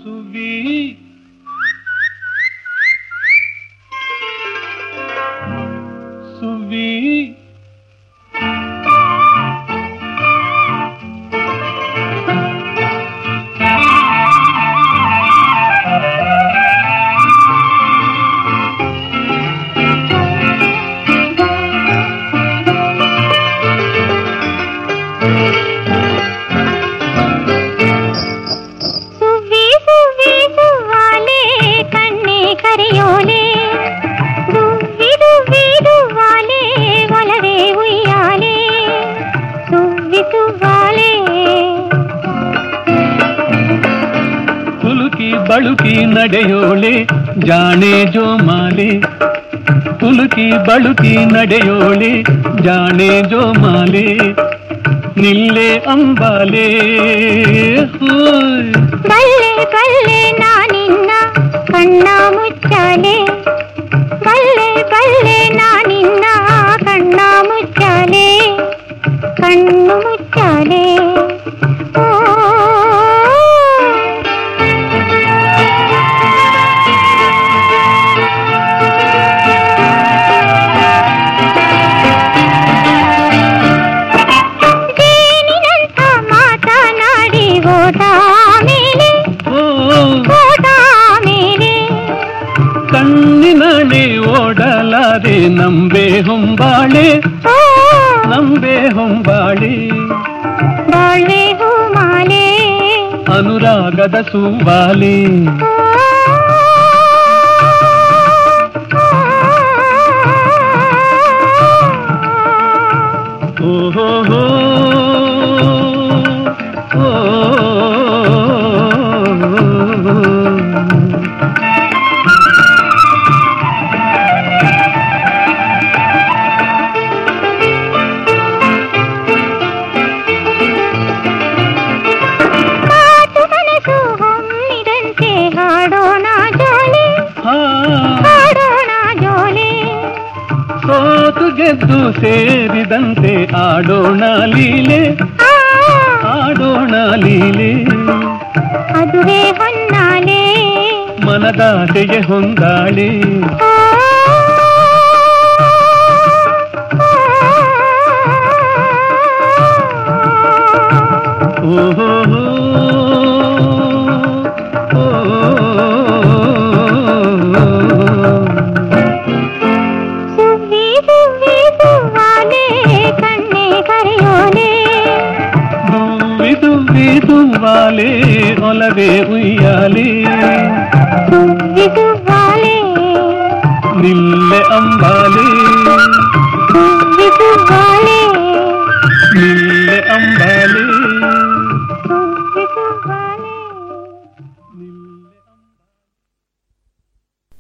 ಸುವಿ ಸುವಿ ಸುವ್ವಿ ಸುವ್ವಿ ಸುವ್ವಾಲೆ ಕಣ್ಣೆ ಕರೆಯೋಲೆ ದುವ್ವಿ ದುವ್ವಿ ದುವ್ವಾಲೆ ಒಲವೇ ಉಯ್ಯಾಲೆ ಸುವ್ವಿ ಸುವ್ವಾಲೆ ಕುಲುಕಿ ಬಳುಕಿ ನಡೆಯೋಳೆ ಜಾಣೆ ಜೋಮಾಲೆ ಕುಲುಕಿ ಬಳುಕಿ ನಡೆಯೋಳೆ ಜಾಣೆ ಜೋಮಾಲೆ ನಿಲ್ಲೆ ಅಂಬಾಲೆ ಹೋಯ್ ಬಲ್ಲೆ ಬಲ್ಲೆ ನಾನಿನ್ನ ಕಣ್ಣ ಮುಚ್ಚಾಲೆ ಬಲ್ಲೆ ಬಲ್ಲೆ ನಾನಿನ್ನ ಕಣ್ಣ ಮುಚ್ಚಾಲೆ ಕಣ್ಣು ಮುಚ್ಚಾಲೆ ಓ ಜೇನಿನಂಥ ಮಾತನಾಡಿ ಓಟ ಮೇಲೆ ಓ ಓಟ ಮೇಲೆ ಕಣ್ಣಿನಳೆ ಓಡಲಾರೆ ನಂಬೆ ಹೊಂಬಾಳೆ ಓ ನಂಬೆ ಹೊಂಬಾಳೆ ಬಾಳ್ವೆ ಹೂಮಾಲೆ ಅನುರಾಗದ ಸುವಾಲೆ ಓಹೋ ಹೋ ಮಾತು ಮನಸ್ಸು ಹೊಮ್ಮಿದಂತೆ ಹಾಡೋಣ ಜೋಲೆ ಹಾಡೋಣ ಜೋಲೆ ಸೋತು ಗೆದ್ದು ಸೇರಿದಂತೆ ಆಡೋಣ ಲೀಲೆ ಆ, ಆಡೋಣ ಲೀಲೆ ಅದುವೇ ಹೊನ್ನಾಲೆ ಮನದಾಸೆಗೆ ಹೊಂದಾಳೆ ಆ, ಓಹೋ ಹೋ, ಸುವ್ವಿ ಸುವ್ವಿ ಸುವ್ವಾಲೆ ಕಣ್ಣೆ ಕರೆಯೋಲೆ ದುವ್ವಿ ದುವ್ವಿ ದುವ್ವಾಲೆ ಒಲವೇ ಉಯ್ಯಾಲೆ ಸುವ್ವಿ